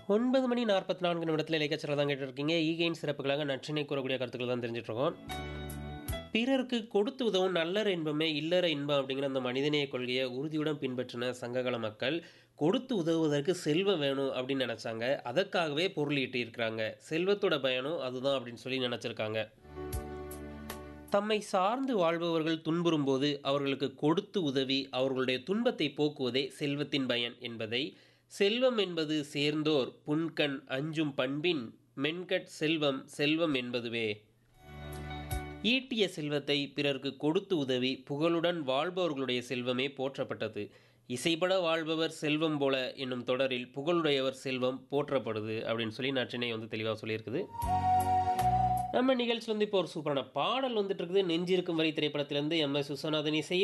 ஒன்பது மணி நாற்பத்தி நான்கு நிமிடத்தில் இலக்கச்சரில் தான் கேட்டுருக்கீங்க ஈகையின் சிறப்புகளாக நற்றினை கூறக்கூடிய கருத்துக்கள் தான் தெரிஞ்சுட்டு இருக்கோம் பிறருக்கு கொடுத்து உதவும் நல்லற இன்பமே இல்லற இன்பம் அப்படிங்கிற அந்த மனிதநேய கொள்கையை உறுதியுடன் பின்பற்றின சங்ககால மக்கள் கொடுத்து உதவுவதற்கு செல்வம் வேணும் அப்படின்னு நினச்சாங்க அதற்காகவே பொருள் ஈட்டியிருக்கிறாங்க செல்வத்தோட பயனும் அதுதான் அப்படின்னு சொல்லி நினச்சிருக்காங்க தம்மை சார்ந்து வாழ்பவர்கள் துன்புறும் போது அவர்களுக்கு கொடுத்து உதவி அவர்களுடைய துன்பத்தை போக்குவதே செல்வத்தின் பயன் என்பதை செல்வம் என்பது சேர்ந்தோர் புன்கண் அஞ்சும் பண்பின் மென்கட் செல்வம் செல்வம் என்பதுவே ஈட்டிய செல்வத்தை பிறருக்கு கொடுத்து உதவி புகழுடன் வாழ்பவர்களுடைய செல்வமே போற்றப்பட்டது இசைப்பட வாழ்பவர் செல்வம் போல என்னும் தொடரில் புகழுடையவர் செல்வம் போற்றப்படுது அப்படின்னு சொல்லி நற்றினை வந்து தெளிவாக சொல்லியிருக்குது நம்ம நிகழ்ச்சி வந்து இப்போ ஒரு சூப்பரான பாடல் வந்துட்டு இருக்குது நெஞ்சிருக்கும் வரை திரைப்படத்திலிருந்து எம் எஸ் விஸ்வநாதன் இசையில்